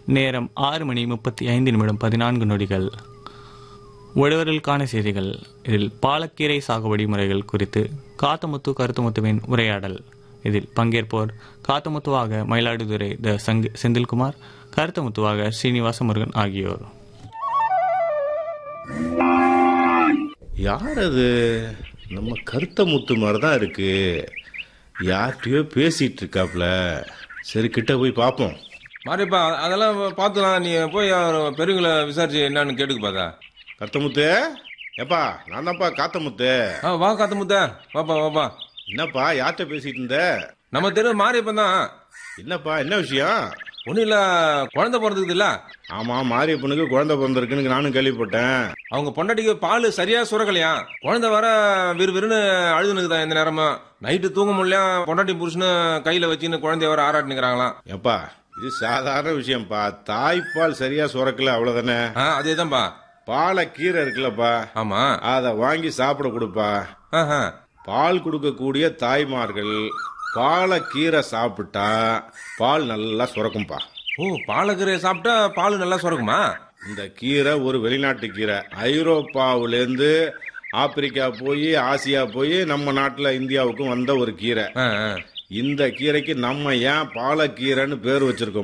நேரம் ஆறு மணி முப்பத்தி ஐந்து நிமிடம் பதினான்கு நொடிகள் உழவர்களுக்கான செய்திகள் இதில் பாலக்கீரை சாகுபடி முறைகள் குறித்து காத்தமுத்து கருத்துமுத்துவின் உரையாடல் இதில் பங்கேற்போர் காத்தமுத்துவாக மயிலாடுதுறை த சங் செந்தில்குமார் கருத்தமுத்துவாக ஸ்ரீனிவாச முருகன் ஆகியோர் யார் அது நம்ம கருத்த முத்து மாதிரி தான் இருக்கு யார்கிட்டயோ பேசிட்டு இருக்காப்ல சரி கிட்ட போய் பார்ப்போம் மாரியப்பா அதெல்லாம் பார்த்துலாம் நீ போய் அவர் பெரியவங்களை விசாரிச்சு என்னன்னு கேட்டுக்கு பார்த்தா கருத்த முத்து ஏப்பா நான் தான்ப்பா காத்த முத்து ஆ வா காத்து முத்த வாப்பா வாப்பா என்னப்பா யார்கிட்ட பேசிட்டு இருந்த நம்ம தெரு மாரியப்பன் தான் என்னப்பா என்ன விஷயம் ஒன்றும் இல்லை குழந்தை பிறந்தது இல்ல ஆமா மாரியப்பனுக்கு குழந்தை பிறந்திருக்குன்னு நானும் கேள்விப்பட்டேன் அவங்க பொண்டாட்டிக்கு பால் சரியா சுரக்கலையா குழந்தை வர விறுவிறுன்னு அழுதுனுக்குதான் இந்த நேரமா நைட்டு தூங்க முடியல பொண்டாட்டி புருஷனு கையில வச்சுன்னு குழந்தைய வர ஆராட்டினுக்கிறாங்களாம் ஏப்பா இது சாதாரண விஷயம்ப்பா தாய்ப்பால் சரியா சுரக்கல அவ்வளவுதானே ஆ அதேதான்ப்பா பாலை கீரை இருக்குல்லப்பா ஆமா அதை வாங்கி சாப்பிட கொடுப்பா ஆஹா பால் கொடுக்கக்கூடிய தாய்மார்கள் பாலை கீரை சாப்பிட்டா பால் நல்லா சுரக்கும்பா ஓ பாலக்கீரையை சாப்பிட்டா பால் நல்லா சுரக்குமா இந்த கீரை ஒரு வெளிநாட்டு கீரை ஐரோப்பாவிலேருந்து ஆப்பிரிக்கா போய் ஆசியா போய் நம்ம நாட்டில் இந்தியாவுக்கும் வந்த ஒரு கீரை ஆ, ஆ. இந்த கீரைக்கு நம்ம ஏன் பாலக்கீரைன்னு பேர் வச்சிருக்கோம்